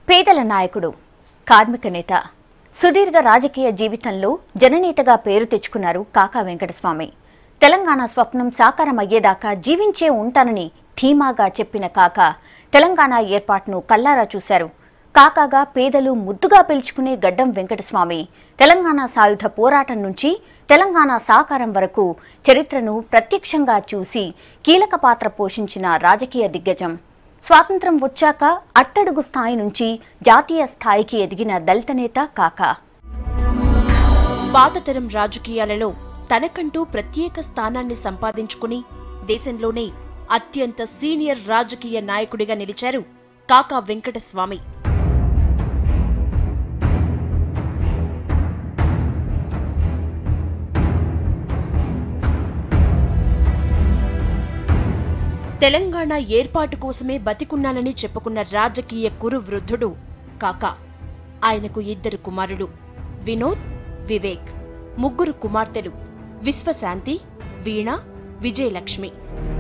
పేదల నాయకుడు కార్మిక నేత సుదీర్ఘ రాజకీయ జీవితంలో జననేతగా పేరు తెచ్చుకున్నారు కాకా వెంకటస్వామి తెలంగాణ స్వప్నం సాకారం అయ్యేదాకా జీవించే ఉంటానని ధీమాగా చెప్పిన కాకా తెలంగాణ ఏర్పాటును కల్లారా చూశారు కాకాగా పేదలు ముద్దుగా పిలుచుకునే గడ్డం వెంకటస్వామి తెలంగాణ సాయుధ పోరాటం నుంచి తెలంగాణ సాకారం వరకు చరిత్రను ప్రత్యక్షంగా చూసి కీలక పాత్ర పోషించిన రాజకీయ దిగ్గజం స్వాతంత్రం వచ్చాక అట్టడుగు స్థాయి నుంచి జాతీయ స్థాయికి ఎదిగిన దళిత నేత కాకా పాతతరం రాజకీయాలలో తనకంటూ ప్రత్యేక స్థానాన్ని సంపాదించుకుని దేశంలోనే అత్యంత సీనియర్ రాజకీయ నాయకుడిగా నిలిచారు కాకా వెంకటస్వామి తెలంగాణ ఏర్పాటు కోసమే బతికున్నానని చెప్పుకున్న రాజకీయ కురు వృద్ధుడు కాకా ఆయనకు ఇద్దరు కుమారులు వినోద్ వివేక్ ముగ్గురు కుమార్తెలు విశ్వశాంతి వీణ విజయలక్ష్మి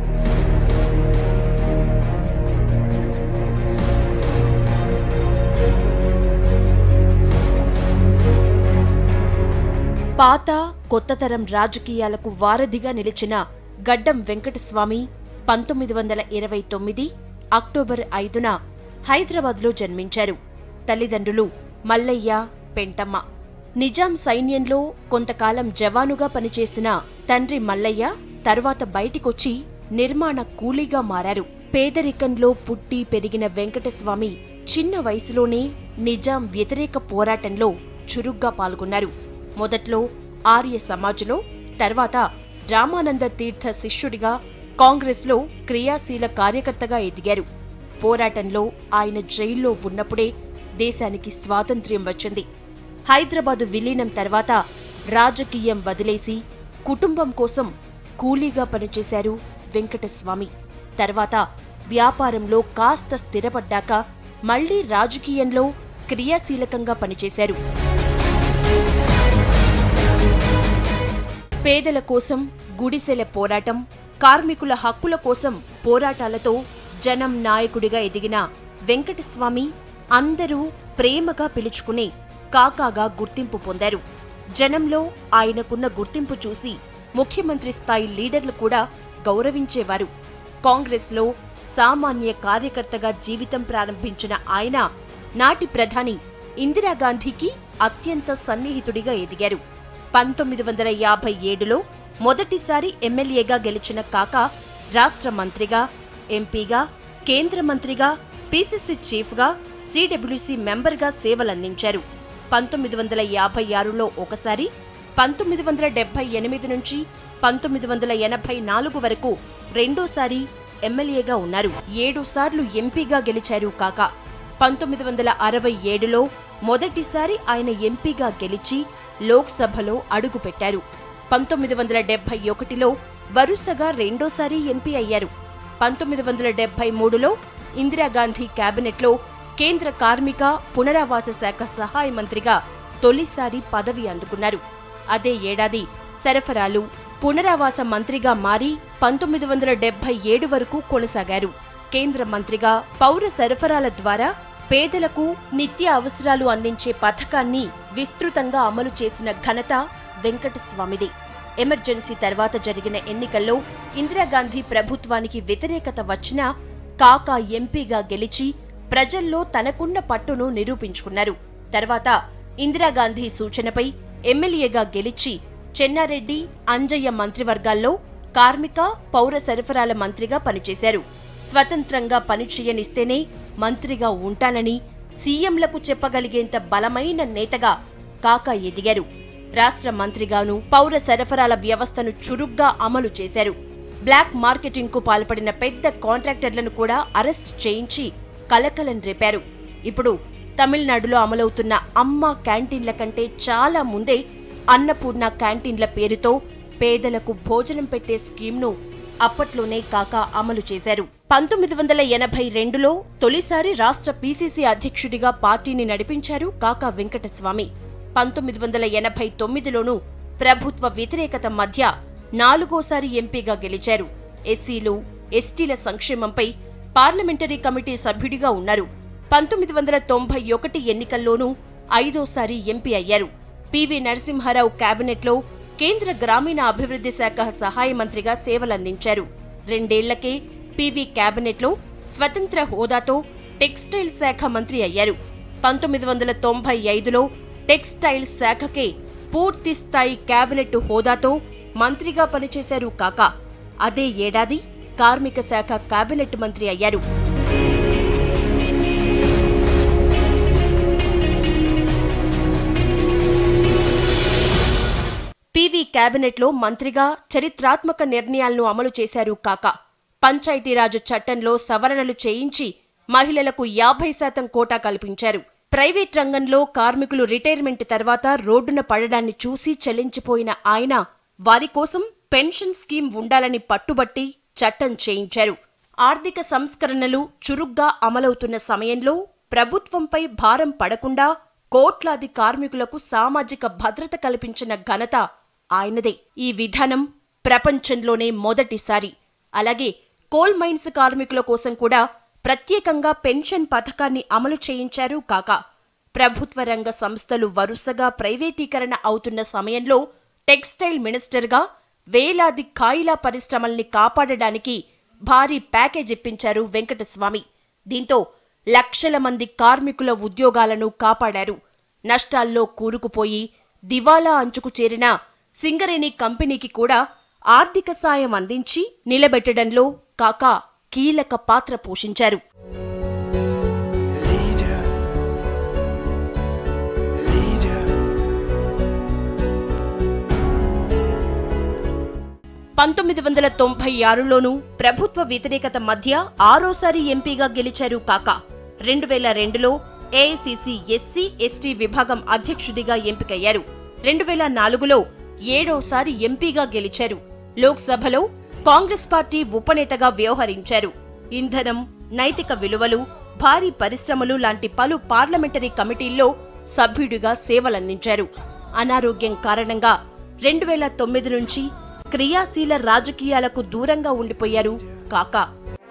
పాత కొత్త తరం రాజకీయాలకు వారధిగా నిలిచిన గడ్డం వెంకటస్వామి పంతొమ్మిది వందల ఇరవై తొమ్మిది అక్టోబర్ ఐదున హైదరాబాద్లో జన్మించారు తల్లిదండ్రులు మల్లయ్య పెంటమ్మ నిజాం సైన్యంలో కొంతకాలం జవానుగా పనిచేసిన తండ్రి మల్లయ్య తర్వాత బయటికొచ్చి నిర్మాణ కూలీగా మారారు పేదరికంలో పుట్టి పెరిగిన వెంకటస్వామి చిన్న వయసులోనే నిజాం వ్యతిరేక పోరాటంలో చురుగ్గా పాల్గొన్నారు మొదట్లో ఆర్య సమాజ్లో తర్వాత రామానంద తీర్థ శిష్యుడిగా కాంగ్రెస్లో క్రియాశీల కార్యకర్తగా ఎదిగారు పోరాటంలో ఆయన జైల్లో ఉన్నప్పుడే దేశానికి స్వాతంత్ర్యం వచ్చింది హైదరాబాదు విలీనం తర్వాత రాజకీయం వదిలేసి కుటుంబం కోసం కూలీగా పనిచేశారు వెంకటస్వామి తర్వాత వ్యాపారంలో కాస్త స్థిరపడ్డాక మళ్లీ రాజకీయంలో క్రియాశీలకంగా పనిచేశారు పేదల కోసం గుడిసెల పోరాటం కార్మికుల హక్కుల కోసం పోరాటాలతో జనం నాయకుడిగా ఎదిగిన వెంకటస్వామి అందరూ ప్రేమగా పిలుచుకునే కాకాగా గుర్తింపు పొందారు జనంలో ఆయనకున్న గుర్తింపు చూసి ముఖ్యమంత్రి స్థాయి లీడర్లు కూడా గౌరవించేవారు కాంగ్రెస్లో సామాన్య కార్యకర్తగా జీవితం ప్రారంభించిన ఆయన నాటి ప్రధాని ఇందిరాగాంధీకి అత్యంత సన్నిహితుడిగా ఎదిగారు పంతొమ్మిది వందల యాభై ఏడులో మొదటిసారి ఎమ్మెల్యేగా గెలిచిన కాక రాష్ట్ర మంత్రిగా ఎంపీగా కేంద్ర మంత్రిగా పీసీసీ చీఫ్గా సిడబ్ల్యూసీ మెంబర్గా సేవలందించారు పంతొమ్మిది వందల యాభై ఆరులో ఒకసారి పంతొమ్మిది వందల డెబ్బై ఎనిమిది నుంచి పంతొమ్మిది వందల ఎనభై నాలుగు వరకు రెండోసారి ఎమ్మెల్యేగా ఉన్నారు ఏడు సార్లు ఎంపీగా గెలిచారు కాక పంతొమ్మిది వందల అరవై ఏడులో మొదటిసారి ఆయన ఎంపీగా గెలిచి లోక్సభలో అడుగుపెట్టారు పంతొమ్మిది వందల డెబ్బై ఒకటిలో వరుసగా రెండోసారి ఎంపీ అయ్యారు పంతొమ్మిది వందల డెబ్బై మూడులో ఇందిరాగాంధీ కేబినెట్లో కేంద్ర కార్మిక పునరావాస శాఖ సహాయ మంత్రిగా తొలిసారి పదవి అందుకున్నారు అదే ఏడాది సరఫరాలు పునరావాస మంత్రిగా మారి పంతొమ్మిది వందల డెబ్బై ఏడు వరకు కొనసాగారు కేంద్ర మంత్రిగా పౌర సరఫరాల ద్వారా పేదలకు నిత్య అవసరాలు అందించే పథకాన్ని విస్తృతంగా అమలు చేసిన ఘనత వెంకటస్వామిది ఎమర్జెన్సీ తర్వాత జరిగిన ఎన్నికల్లో ఇందిరాగాంధీ ప్రభుత్వానికి వ్యతిరేకత వచ్చినా కాకా ఎంపీగా గెలిచి ప్రజల్లో తనకున్న పట్టును నిరూపించుకున్నారు తర్వాత ఇందిరాగాంధీ సూచనపై ఎమ్మెల్యేగా గెలిచి చెన్నారెడ్డి అంజయ్య మంత్రివర్గాల్లో కార్మిక పౌర సరఫరాల మంత్రిగా పనిచేశారు స్వతంత్రంగా పనిచేయనిస్తేనే మంత్రిగా ఉంటానని సీఎంలకు చెప్పగలిగేంత బలమైన నేతగా కాకా ఎదిగారు రాష్ట్ర మంత్రిగాను పౌర సరఫరాల వ్యవస్థను చురుగ్గా అమలు చేశారు బ్లాక్ మార్కెటింగ్ కు పాల్పడిన పెద్ద కాంట్రాక్టర్లను కూడా అరెస్ట్ చేయించి కలకలం రేపారు ఇప్పుడు తమిళనాడులో అమలవుతున్న అమ్మ క్యాంటీన్ల కంటే చాలా ముందే అన్నపూర్ణ క్యాంటీన్ల పేరుతో పేదలకు భోజనం పెట్టే స్కీమ్ను అప్పట్లోనే కాకా అమలు చేశారు పంతొమ్మిది వందల ఎనభై రెండులో తొలిసారి రాష్ట్ర పీసీసీ అధ్యక్షుడిగా పార్టీని నడిపించారు కాకా వెంకటస్వామి పంతొమ్మిది వందల ఎనభై తొమ్మిదిలోనూ ప్రభుత్వ వ్యతిరేకత మధ్య నాలుగోసారి ఎంపీగా గెలిచారు ఎస్సీలు ఎస్టీల సంక్షేమంపై పార్లమెంటరీ కమిటీ సభ్యుడిగా ఉన్నారు పంతొమ్మిది వందల తొంభై ఒకటి ఎన్నికల్లోనూ ఐదోసారి ఎంపీ అయ్యారు పివి నరసింహారావు కేబినెట్లో కేంద్ర గ్రామీణ అభివృద్ధి శాఖ సహాయ మంత్రిగా సేవలందించారు రెండేళ్లకే పివి కేబినెట్లో స్వతంత్ర హోదాతో టెక్స్టైల్ శాఖ మంత్రి అయ్యారు పంతొమ్మిది వందల తొంభై ఐదులో టెక్స్టైల్ శాఖకే పూర్తి స్థాయి కేబినెట్ హోదాతో మంత్రిగా పనిచేశారు కాక అదే ఏడాది కార్మిక శాఖ కేబినెట్ మంత్రి అయ్యారు పివి కేబినెట్లో మంత్రిగా చరిత్రాత్మక నిర్ణయాలను అమలు చేశారు కాక పంచాయతీరాజు చట్టంలో సవరణలు చేయించి మహిళలకు యాభై శాతం కోటా కల్పించారు ప్రైవేట్ రంగంలో కార్మికులు రిటైర్మెంట్ తర్వాత రోడ్డున పడడాన్ని చూసి చెల్లించిపోయిన ఆయన వారి కోసం పెన్షన్ స్కీమ్ ఉండాలని పట్టుబట్టి చట్టం చేయించారు ఆర్థిక సంస్కరణలు చురుగ్గా అమలవుతున్న సమయంలో ప్రభుత్వంపై భారం పడకుండా కోట్లాది కార్మికులకు సామాజిక భద్రత కల్పించిన ఘనత ఆయనదే ఈ విధానం ప్రపంచంలోనే మొదటిసారి అలాగే కోల్ మైన్స్ కార్మికుల కోసం కూడా ప్రత్యేకంగా పెన్షన్ పథకాన్ని అమలు చేయించారు కాక ప్రభుత్వ రంగ సంస్థలు వరుసగా ప్రైవేటీకరణ అవుతున్న సమయంలో టెక్స్టైల్ మినిస్టర్గా వేలాది కాయిలా పరిశ్రమల్ని కాపాడడానికి భారీ ప్యాకేజ్ ఇప్పించారు వెంకటస్వామి దీంతో లక్షల మంది కార్మికుల ఉద్యోగాలను కాపాడారు నష్టాల్లో కూరుకుపోయి దివాలా అంచుకు చేరిన సింగరేణి కంపెనీకి కూడా ఆర్థిక సాయం అందించి నిలబెట్టడంలో కాకా కీలక పాత్ర పోషించారు Leader. Leader. పంతొమ్మిది వందల తొంభై ఆరులోనూ ప్రభుత్వ వ్యతిరేకత మధ్య ఆరోసారి ఎంపీగా గెలిచారు కాక రెండు వేల రెండులో ఏఐసిసి ఎస్సీ ఎస్టీ విభాగం అధ్యక్షుడిగా ఎంపికయ్యారు రెండు వేల నాలుగులో ఏడోసారి ఎంపీగా గెలిచారు లోక్సభలో కాంగ్రెస్ పార్టీ ఉపనేతగా వ్యవహరించారు ఇంధనం నైతిక విలువలు భారీ పరిశ్రమలు లాంటి పలు పార్లమెంటరీ కమిటీల్లో సభ్యుడిగా సేవలందించారు అనారోగ్యం కారణంగా రెండు వేల తొమ్మిది నుంచి క్రియాశీల రాజకీయాలకు దూరంగా ఉండిపోయారు కాకా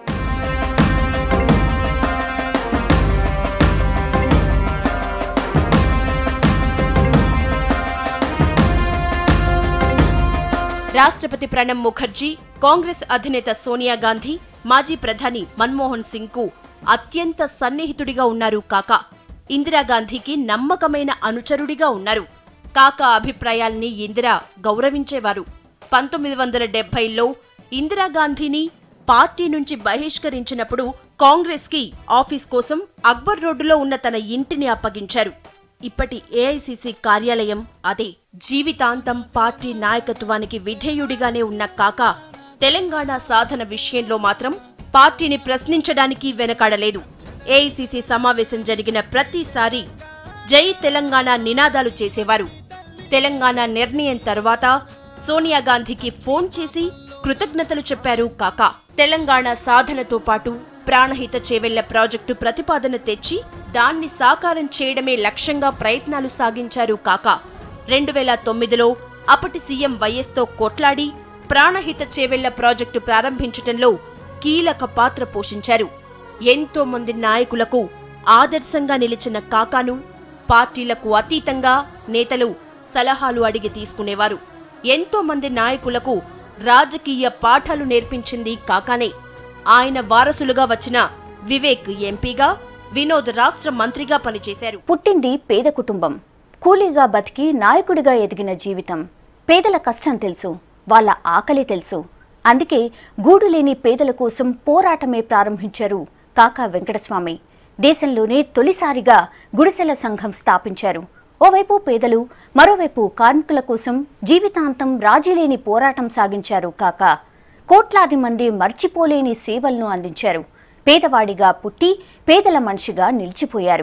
రాష్ట్రపతి ప్రణబ్ ముఖర్జీ కాంగ్రెస్ అధినేత సోనియా గాంధీ మాజీ ప్రధాని మన్మోహన్ సింగ్ కు అత్యంత సన్నిహితుడిగా ఉన్నారు కాకా ఇందిరాగాంధీకి నమ్మకమైన అనుచరుడిగా ఉన్నారు కాకా అభిప్రాయాల్ని ఇందిరా గౌరవించేవారు పంతొమ్మిది వందల డెబ్బైలో ఇందిరాగాంధీని పార్టీ నుంచి బహిష్కరించినప్పుడు కాంగ్రెస్ కి ఆఫీస్ కోసం అక్బర్ రోడ్డులో ఉన్న తన ఇంటిని అప్పగించారు ఇప్పటి ఏఐసిసి కార్యాలయం అదే జీవితాంతం పార్టీ నాయకత్వానికి విధేయుడిగానే ఉన్న కాక తెలంగాణ సాధన విషయంలో మాత్రం పార్టీని ప్రశ్నించడానికి వెనకాడలేదు ఏఐసిసి సమావేశం జరిగిన ప్రతిసారి జై తెలంగాణ నినాదాలు చేసేవారు తెలంగాణ నిర్ణయం తర్వాత సోనియా గాంధీకి ఫోన్ చేసి కృతజ్ఞతలు చెప్పారు కాకా తెలంగాణ సాధనతో పాటు ప్రాణహిత చేవెళ్ల ప్రాజెక్టు ప్రతిపాదన తెచ్చి దాన్ని సాకారం చేయడమే లక్ష్యంగా ప్రయత్నాలు సాగించారు కాకా రెండు వేల తొమ్మిదిలో అప్పటి సీఎం వైఎస్తో కొట్లాడి ప్రాణహిత చేవెళ్ల ప్రాజెక్టు ప్రారంభించటంలో కీలక పాత్ర పోషించారు ఎంతో మంది నాయకులకు ఆదర్శంగా నిలిచిన కాకాను పార్టీలకు అతీతంగా నేతలు సలహాలు అడిగి తీసుకునేవారు ఎంతో మంది నాయకులకు రాజకీయ పాఠాలు నేర్పించింది కాకానే ఆయన వారసులుగా వచ్చిన వివేక్ ఎంపీగా వినోద్ రాష్ట్ర మంత్రిగా పనిచేశారు పుట్టింది పేద కుటుంబం కూలీగా బతికి నాయకుడిగా ఎదిగిన జీవితం పేదల కష్టం తెలుసు వాళ్ళ ఆకలి తెలుసు అందుకే గూడు లేని పేదల కోసం పోరాటమే ప్రారంభించారు కాకా వెంకటస్వామి దేశంలోనే తొలిసారిగా గుడిసెల సంఘం స్థాపించారు ఓవైపు పేదలు మరోవైపు కార్మికుల కోసం జీవితాంతం రాజీలేని పోరాటం సాగించారు కాకా కోట్లాది మంది మర్చిపోలేని సేవలను అందించారు పేదవాడిగా పుట్టి పేదల మనిషిగా నిలిచిపోయారు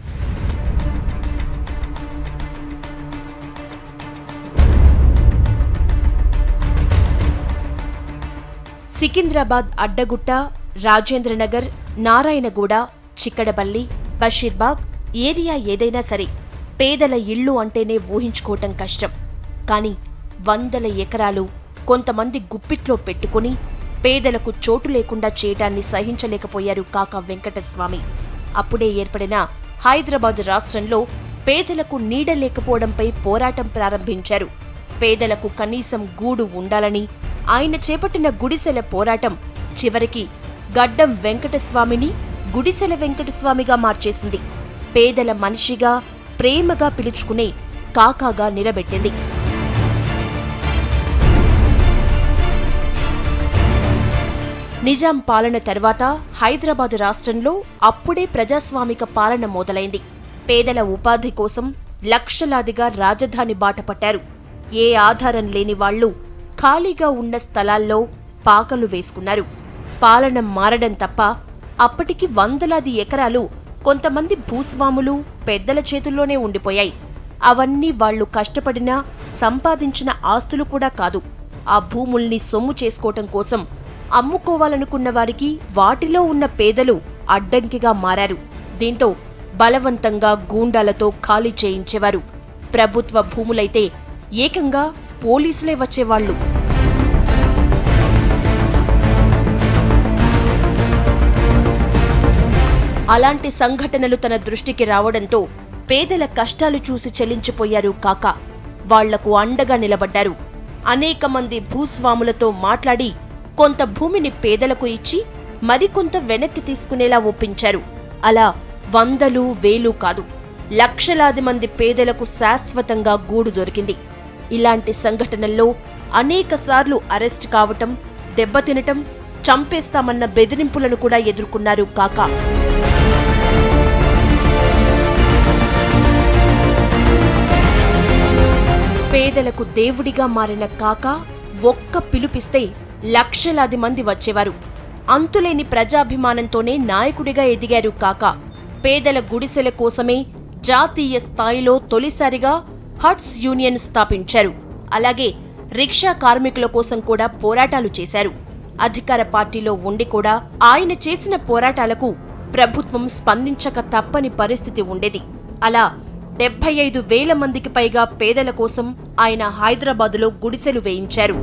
సికింద్రాబాద్ అడ్డగుట్ట రాజేంద్రనగర్ నారాయణగూడ చిక్కడబల్లి బషీర్బాగ్ ఏరియా ఏదైనా సరే పేదల ఇళ్ళు అంటేనే ఊహించుకోవటం కష్టం కానీ వందల ఎకరాలు కొంతమంది గుప్పిట్లో పెట్టుకుని పేదలకు చోటు లేకుండా చేయటాన్ని సహించలేకపోయారు కాకా వెంకటస్వామి అప్పుడే ఏర్పడిన హైదరాబాద్ రాష్ట్రంలో పేదలకు నీడ లేకపోవడంపై పోరాటం ప్రారంభించారు పేదలకు కనీసం గూడు ఉండాలని ఆయన చేపట్టిన గుడిసెల పోరాటం చివరికి గడ్డం వెంకటస్వామిని గుడిసెల వెంకటస్వామిగా మార్చేసింది పేదల మనిషిగా ప్రేమగా పిలుచుకునే కాకాగా నిలబెట్టింది నిజాం పాలన తర్వాత హైదరాబాద్ రాష్ట్రంలో అప్పుడే ప్రజాస్వామిక పాలన మొదలైంది పేదల ఉపాధి కోసం లక్షలాదిగా రాజధాని బాట పట్టారు ఏ ఆధారం లేని వాళ్లు ఖాళీగా ఉన్న స్థలాల్లో పాకలు వేసుకున్నారు పాలన మారడం తప్ప అప్పటికి వందలాది ఎకరాలు కొంతమంది భూస్వాములు పెద్దల చేతుల్లోనే ఉండిపోయాయి అవన్నీ వాళ్లు కష్టపడినా సంపాదించిన ఆస్తులు కూడా కాదు ఆ భూముల్ని సొమ్ము చేసుకోవటం కోసం అమ్ముకోవాలనుకున్న వారికి వాటిలో ఉన్న పేదలు అడ్డంకిగా మారారు దీంతో బలవంతంగా గూండాలతో ఖాళీ చేయించేవారు ప్రభుత్వ భూములైతే ఏకంగా పోలీసులే వచ్చేవాళ్లు అలాంటి సంఘటనలు తన దృష్టికి రావడంతో పేదల కష్టాలు చూసి చెల్లించిపోయారు కాక వాళ్లకు అండగా నిలబడ్డారు అనేక మంది భూస్వాములతో మాట్లాడి కొంత భూమిని పేదలకు ఇచ్చి మరికొంత వెనక్కి తీసుకునేలా ఒప్పించారు అలా వందలు వేలు కాదు లక్షలాది మంది పేదలకు శాశ్వతంగా గూడు దొరికింది ఇలాంటి సంఘటనల్లో అనేక సార్లు అరెస్ట్ కావటం దెబ్బతినటం చంపేస్తామన్న బెదిరింపులను కూడా ఎదుర్కొన్నారు కాకా పేదలకు దేవుడిగా మారిన కాక ఒక్క పిలుపిస్తే లక్షలాది మంది వచ్చేవారు అంతులేని ప్రజాభిమానంతోనే నాయకుడిగా ఎదిగారు కాక పేదల గుడిసెల కోసమే జాతీయ స్థాయిలో తొలిసారిగా హట్స్ యూనియన్ స్థాపించారు అలాగే రిక్షా కార్మికుల కోసం కూడా పోరాటాలు చేశారు అధికార పార్టీలో ఉండి కూడా ఆయన చేసిన పోరాటాలకు ప్రభుత్వం స్పందించక తప్పని పరిస్థితి ఉండేది అలా డెబ్బై ఐదు వేల మందికి పైగా పేదల కోసం ఆయన హైదరాబాదులో గుడిసెలు వేయించారు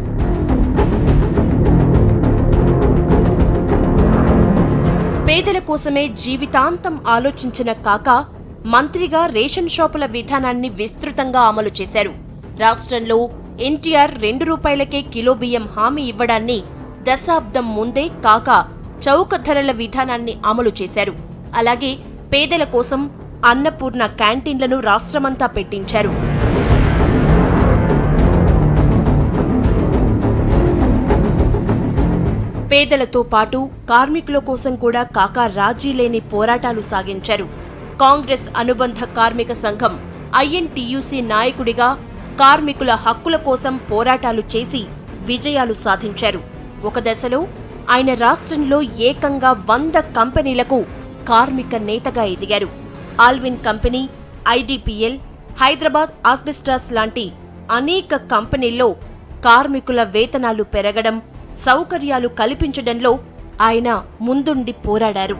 పేదల కోసమే జీవితాంతం ఆలోచించిన కాక మంత్రిగా రేషన్ షాపుల విధానాన్ని విస్తృతంగా అమలు చేశారు రాష్ట్రంలో ఎన్టీఆర్ రెండు రూపాయలకే కిలో బియ్యం హామీ ఇవ్వడాన్ని దశాబ్దం ముందే కాక చౌక ధరల విధానాన్ని అమలు చేశారు అలాగే పేదల కోసం అన్నపూర్ణ క్యాంటీన్లను రాష్ట్రమంతా పెట్టించారు పేదలతో పాటు కార్మికుల కోసం కూడా కాకా రాజీ లేని పోరాటాలు సాగించారు కాంగ్రెస్ అనుబంధ కార్మిక సంఘం ఐఎన్టీయూసీ నాయకుడిగా కార్మికుల హక్కుల కోసం పోరాటాలు చేసి విజయాలు సాధించారు ఒక దశలో ఆయన రాష్ట్రంలో ఏకంగా వంద కంపెనీలకు కార్మిక నేతగా ఎదిగారు Allwyn company IDPL Hyderabad asbestos లాంటి అనేక కంపెనీల్లో కార్మికుల వేతనాలు పెరగడం సౌకర్యాలు కల్పించడంలో ఆయన ముందుండి పోరాడారు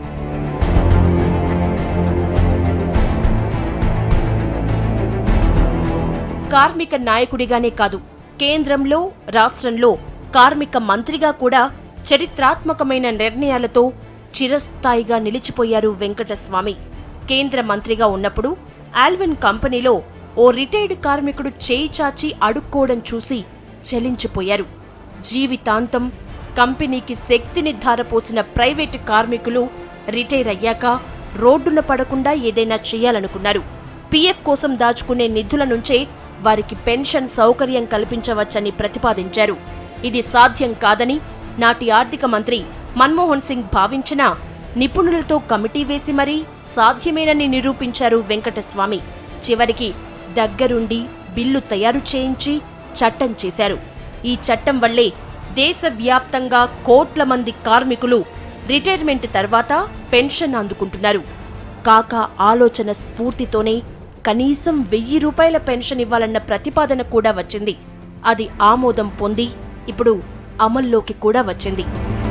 కార్మిక నాయకుడిగానే కాదు కేంద్రంలో రాష్ట్రంలో కార్మిక మంత్రిగా కూడా చరిత్రాత్మకమైన నిర్ణయాలతో చిరస్థాయిగా నిలిచిపోయారు వెంకటస్వామి కేంద్ర మంత్రిగా ఉన్నప్పుడు ఆల్విన్ కంపెనీలో ఓ రిటైర్డ్ కార్మికుడు చేయి చాచి అడుక్కోవడం చూసి చలించిపోయారు జీవితాంతం కంపెనీకి శక్తిని ధారపోసిన ప్రైవేటు కార్మికులు రిటైర్ అయ్యాక రోడ్డున పడకుండా ఏదైనా చేయాలనుకున్నారు పీఎఫ్ కోసం దాచుకునే నిధుల నుంచే వారికి పెన్షన్ సౌకర్యం కల్పించవచ్చని ప్రతిపాదించారు ఇది సాధ్యం కాదని నాటి ఆర్థిక మంత్రి మన్మోహన్ సింగ్ భావించినా నిపుణులతో కమిటీ వేసి మరీ సాధ్యమేనని నిరూపించారు వెంకటస్వామి చివరికి దగ్గరుండి బిల్లు తయారు చేయించి చట్టం చేశారు ఈ చట్టం వల్లే దేశవ్యాప్తంగా కోట్ల మంది కార్మికులు రిటైర్మెంట్ తర్వాత పెన్షన్ అందుకుంటున్నారు కాక ఆలోచన స్ఫూర్తితోనే కనీసం వెయ్యి రూపాయల పెన్షన్ ఇవ్వాలన్న ప్రతిపాదన కూడా వచ్చింది అది ఆమోదం పొంది ఇప్పుడు అమల్లోకి కూడా వచ్చింది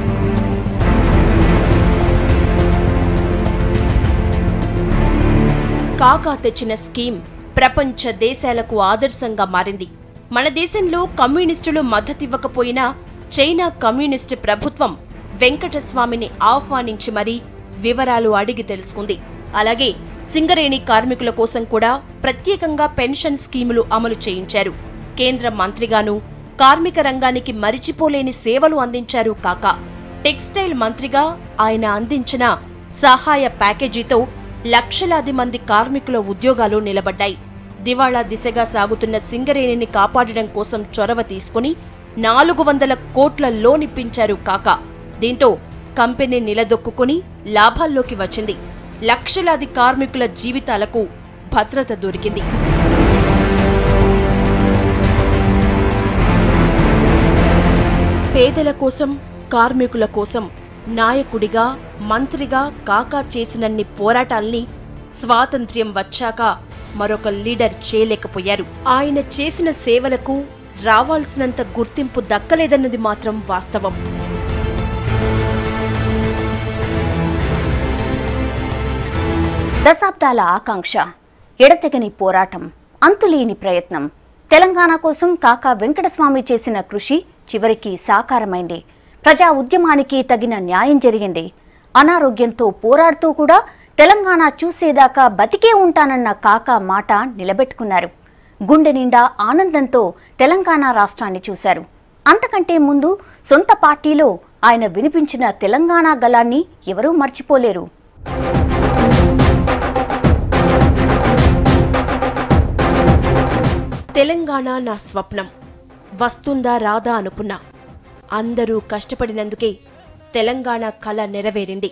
కాకా తెచ్చిన స్కీమ్ ప్రపంచ దేశాలకు ఆదర్శంగా మారింది మన దేశంలో కమ్యూనిస్టులు మద్దతివ్వకపోయినా చైనా కమ్యూనిస్టు ప్రభుత్వం వెంకటస్వామిని ఆహ్వానించి మరీ వివరాలు అడిగి తెలుసుకుంది అలాగే సింగరేణి కార్మికుల కోసం కూడా ప్రత్యేకంగా పెన్షన్ స్కీములు అమలు చేయించారు కేంద్ర మంత్రిగాను కార్మిక రంగానికి మరిచిపోలేని సేవలు అందించారు కాకా టెక్స్టైల్ మంత్రిగా ఆయన అందించిన సహాయ ప్యాకేజీతో లక్షలాది మంది కార్మికుల ఉద్యోగాలు నిలబడ్డాయి దివాళా దిశగా సాగుతున్న సింగరేణిని కాపాడడం కోసం చొరవ తీసుకుని నాలుగు వందల కోట్ల లోన్ ఇప్పించారు కాకా దీంతో కంపెనీ నిలదొక్కుని లాభాల్లోకి వచ్చింది లక్షలాది కార్మికుల జీవితాలకు భద్రత దొరికింది పేదల కోసం కార్మికుల కోసం నాయకుడిగా మంత్రిగా కాకా చేసినన్ని పోరాటాల్ని స్వాతంత్ర్యం వచ్చాక మరొక లీడర్ చేయలేకపోయారు ఆయన చేసిన సేవలకు రావాల్సినంత గుర్తింపు దక్కలేదన్నది మాత్రం వాస్తవం దశాబ్దాల ఆకాంక్ష ఎడతెగని పోరాటం అంతులేని ప్రయత్నం తెలంగాణ కోసం కాకా వెంకటస్వామి చేసిన కృషి చివరికి సాకారమైంది ప్రజా ఉద్యమానికి తగిన న్యాయం జరిగింది అనారోగ్యంతో పోరాడుతూ కూడా తెలంగాణ చూసేదాకా బతికే ఉంటానన్న కాకా మాట నిలబెట్టుకున్నారు గుండె నిండా ఆనందంతో తెలంగాణ రాష్ట్రాన్ని చూశారు అంతకంటే ముందు సొంత పార్టీలో ఆయన వినిపించిన తెలంగాణ గలాన్ని ఎవరూ మర్చిపోలేరు తెలంగాణ నా స్వప్నం వస్తుందా రాదా అనుకున్నా అందరూ కష్టపడినందుకే తెలంగాణ కళ నెరవేరింది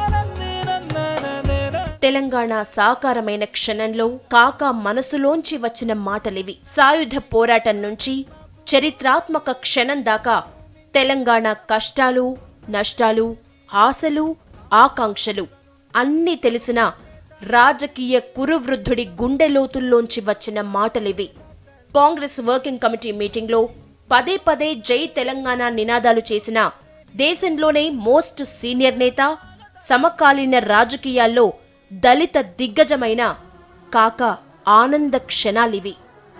తెలంగాణ సాకారమైన క్షణంలో కాకా మనసులోంచి వచ్చిన మాటలివి సాయుధ పోరాటం నుంచి చరిత్రాత్మక క్షణం దాకా తెలంగాణ కష్టాలు నష్టాలు ఆశలు ఆకాంక్షలు అన్నీ తెలిసిన రాజకీయ కురువృద్ధుడి గుండె లోతుల్లోంచి వచ్చిన మాటలివి కాంగ్రెస్ వర్కింగ్ కమిటీ మీటింగ్లో పదే పదే జై తెలంగాణ నినాదాలు చేసిన దేశంలోనే మోస్ట్ సీనియర్ నేత సమకాలీన రాజకీయాల్లో దళిత దిగ్గజమైన కాక ఆనంద క్షణాలివి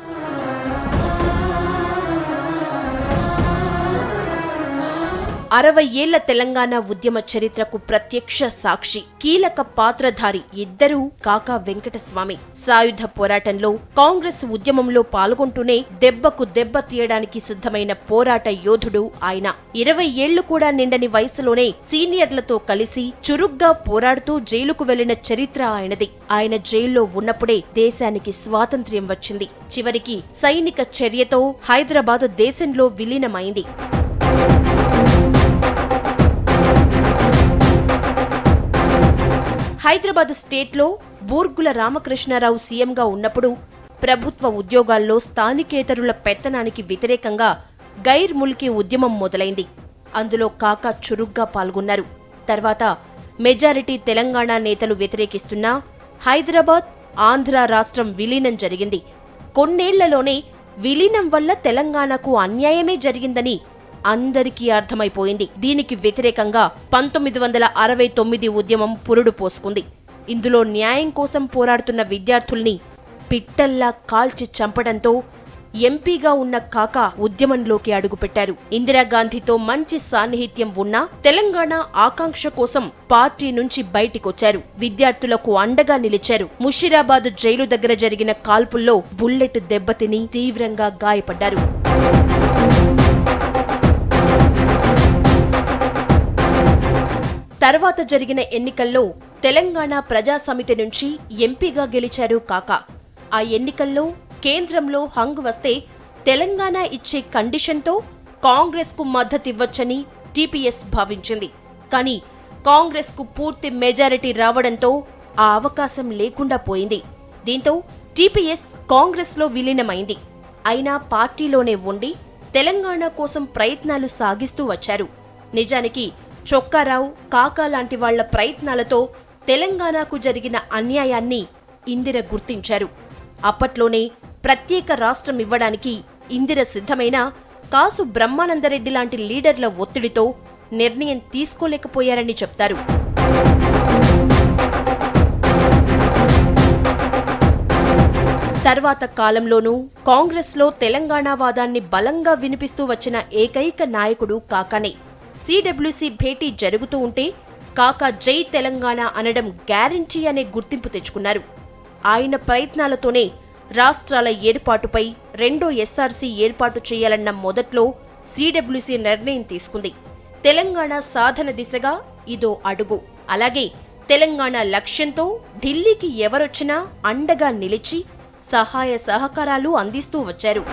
అరవై ఏళ్ల తెలంగాణ ఉద్యమ చరిత్రకు ప్రత్యక్ష సాక్షి కీలక పాత్రధారి ఇద్దరూ కాకా వెంకటస్వామి సాయుధ పోరాటంలో కాంగ్రెస్ ఉద్యమంలో పాల్గొంటూనే దెబ్బకు దెబ్బ తీయడానికి సిద్ధమైన పోరాట యోధుడు ఆయన ఇరవై ఏళ్లు కూడా నిండని వయసులోనే సీనియర్లతో కలిసి చురుగ్గా పోరాడుతూ జైలుకు వెళ్లిన చరిత్ర ఆయనది ఆయన జైల్లో ఉన్నప్పుడే దేశానికి స్వాతంత్ర్యం వచ్చింది చివరికి సైనిక చర్యతో హైదరాబాద్ దేశంలో విలీనమైంది హైదరాబాద్ స్టేట్లో బూర్గుల రామకృష్ణారావు సీఎంగా ఉన్నప్పుడు ప్రభుత్వ ఉద్యోగాల్లో స్థానికేతరుల పెత్తనానికి వ్యతిరేకంగా గైర్ ముల్కీ ఉద్యమం మొదలైంది అందులో కాకా చురుగ్గా పాల్గొన్నారు తర్వాత మెజారిటీ తెలంగాణ నేతలు వ్యతిరేకిస్తున్నా హైదరాబాద్ ఆంధ్ర రాష్ట్రం విలీనం జరిగింది కొన్నేళ్లలోనే విలీనం వల్ల తెలంగాణకు అన్యాయమే జరిగిందని అందరికీ అర్థమైపోయింది దీనికి వ్యతిరేకంగా పంతొమ్మిది వందల అరవై తొమ్మిది ఉద్యమం పురుడు పోసుకుంది ఇందులో న్యాయం కోసం పోరాడుతున్న విద్యార్థుల్ని పిట్టల్లా కాల్చి చంపడంతో ఎంపీగా ఉన్న కాక ఉద్యమంలోకి అడుగుపెట్టారు ఇందిరాగాంధీతో మంచి సాన్నిహిత్యం ఉన్నా తెలంగాణ ఆకాంక్ష కోసం పార్టీ నుంచి బయటికొచ్చారు విద్యార్థులకు అండగా నిలిచారు ముషిరాబాద్ జైలు దగ్గర జరిగిన కాల్పుల్లో బుల్లెట్ దెబ్బతిని తీవ్రంగా గాయపడ్డారు తర్వాత జరిగిన ఎన్నికల్లో తెలంగాణ ప్రజా సమితి నుంచి ఎంపీగా గెలిచారు కాక ఆ ఎన్నికల్లో కేంద్రంలో హంగ్ వస్తే తెలంగాణ ఇచ్చే కండిషన్తో కాంగ్రెస్కు మద్దతివ్వచ్చని టీపీఎస్ భావించింది కానీ కాంగ్రెస్కు పూర్తి మెజారిటీ రావడంతో ఆ అవకాశం లేకుండా పోయింది దీంతో టీపీఎస్ కాంగ్రెస్లో విలీనమైంది అయినా పార్టీలోనే ఉండి తెలంగాణ కోసం ప్రయత్నాలు సాగిస్తూ వచ్చారు నిజానికి చొక్కారావు కాకా లాంటి వాళ్ల ప్రయత్నాలతో తెలంగాణకు జరిగిన అన్యాయాన్ని ఇందిర గుర్తించారు అప్పట్లోనే ప్రత్యేక రాష్ట్రం ఇవ్వడానికి ఇందిర సిద్ధమైన కాసు బ్రహ్మానందరెడ్డి లాంటి లీడర్ల ఒత్తిడితో నిర్ణయం తీసుకోలేకపోయారని చెప్తారు తర్వాత కాలంలోనూ కాంగ్రెస్లో తెలంగాణ వాదాన్ని బలంగా వినిపిస్తూ వచ్చిన ఏకైక నాయకుడు కాకానే సిడబ్ల్యూసీ భేటీ జరుగుతూ ఉంటే కాకా జై తెలంగాణ అనడం గ్యారంటీ అనే గుర్తింపు తెచ్చుకున్నారు ఆయన ప్రయత్నాలతోనే రాష్ట్రాల ఏర్పాటుపై రెండో ఎస్ఆర్సీ ఏర్పాటు చేయాలన్న మొదట్లో సిడబ్ల్యూసీ నిర్ణయం తీసుకుంది తెలంగాణ సాధన దిశగా ఇదో అడుగు అలాగే తెలంగాణ లక్ష్యంతో ఢిల్లీకి ఎవరొచ్చినా అండగా నిలిచి సహాయ సహకారాలు అందిస్తూ వచ్చారు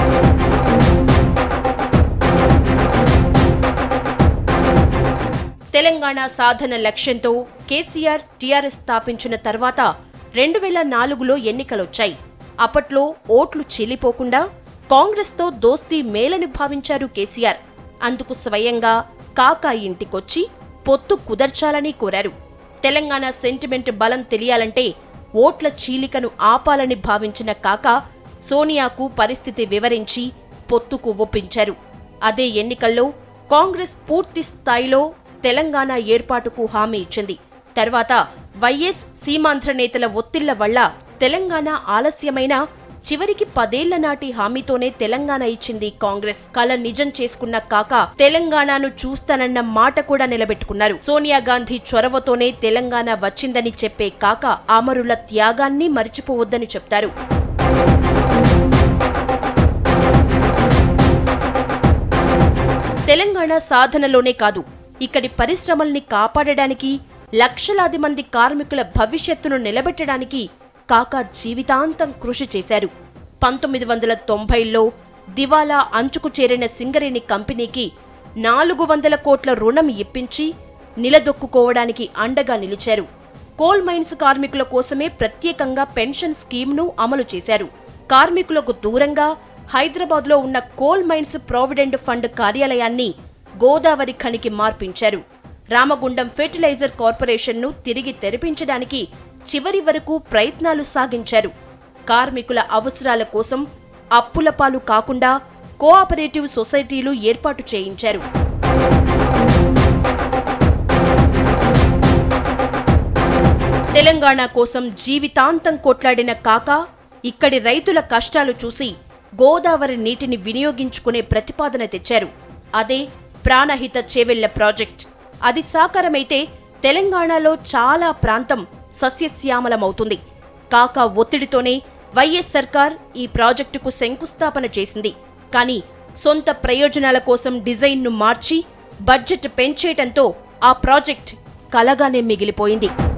తెలంగాణ సాధన లక్ష్యంతో కేసీఆర్ టీఆర్ఎస్ స్థాపించిన తర్వాత రెండు వేల నాలుగులో ఎన్నికలొచ్చాయి అప్పట్లో ఓట్లు చెల్లిపోకుండా కాంగ్రెస్తో దోస్తీ మేలని భావించారు కేసీఆర్ అందుకు స్వయంగా కాకా ఇంటికొచ్చి పొత్తు కుదర్చాలని కోరారు తెలంగాణ సెంటిమెంట్ బలం తెలియాలంటే ఓట్ల చీలికను ఆపాలని భావించిన కాకా సోనియాకు పరిస్థితి వివరించి పొత్తుకు ఒప్పించారు అదే ఎన్నికల్లో కాంగ్రెస్ పూర్తి స్థాయిలో తెలంగాణ ఏర్పాటుకు హామీ ఇచ్చింది తర్వాత వైఎస్ సీమాంధ్ర నేతల ఒత్తిళ్ల వల్ల తెలంగాణ ఆలస్యమైన చివరికి పదేళ్ల నాటి హామీతోనే తెలంగాణ ఇచ్చింది కాంగ్రెస్ కల నిజం చేసుకున్న కాక తెలంగాణను చూస్తానన్న మాట కూడా నిలబెట్టుకున్నారు సోనియా గాంధీ చొరవతోనే తెలంగాణ వచ్చిందని చెప్పే కాక అమరుల త్యాగాన్ని మరిచిపోవద్దని చెప్తారు తెలంగాణ సాధనలోనే కాదు ఇక్కడి పరిశ్రమల్ని కాపాడడానికి లక్షలాది మంది కార్మికుల భవిష్యత్తును నిలబెట్టడానికి కాకా జీవితాంతం కృషి చేశారు పంతొమ్మిది వందల తొంభైలో దివాలా అంచుకు చేరిన సింగరేణి కంపెనీకి నాలుగు వందల కోట్ల రుణం ఇప్పించి నిలదొక్కుకోవడానికి అండగా నిలిచారు కోల్ మైన్స్ కార్మికుల కోసమే ప్రత్యేకంగా పెన్షన్ స్కీమ్ను అమలు చేశారు కార్మికులకు దూరంగా హైదరాబాద్లో ఉన్న కోల్ మైన్స్ ప్రావిడెంట్ ఫండ్ కార్యాలయాన్ని గోదావరి ఖనికి మార్పించారు రామగుండం ఫెర్టిలైజర్ కార్పొరేషన్ను తిరిగి తెరిపించడానికి చివరి వరకు ప్రయత్నాలు సాగించారు కార్మికుల అవసరాల కోసం అప్పుల పాలు కాకుండా కోఆపరేటివ్ సొసైటీలు ఏర్పాటు చేయించారు తెలంగాణ కోసం జీవితాంతం కొట్లాడిన కాక ఇక్కడి రైతుల కష్టాలు చూసి గోదావరి నీటిని వినియోగించుకునే ప్రతిపాదన తెచ్చారు అదే ప్రాణహిత చేవెళ్ల ప్రాజెక్ట్ అది సాకారమైతే తెలంగాణలో చాలా ప్రాంతం సస్యశ్యామలమవుతుంది కాక ఒత్తిడితోనే వైఎస్ సర్కార్ ఈ ప్రాజెక్టుకు శంకుస్థాపన చేసింది కానీ సొంత ప్రయోజనాల కోసం డిజైన్ను మార్చి బడ్జెట్ పెంచేయటంతో ఆ ప్రాజెక్ట్ కలగానే మిగిలిపోయింది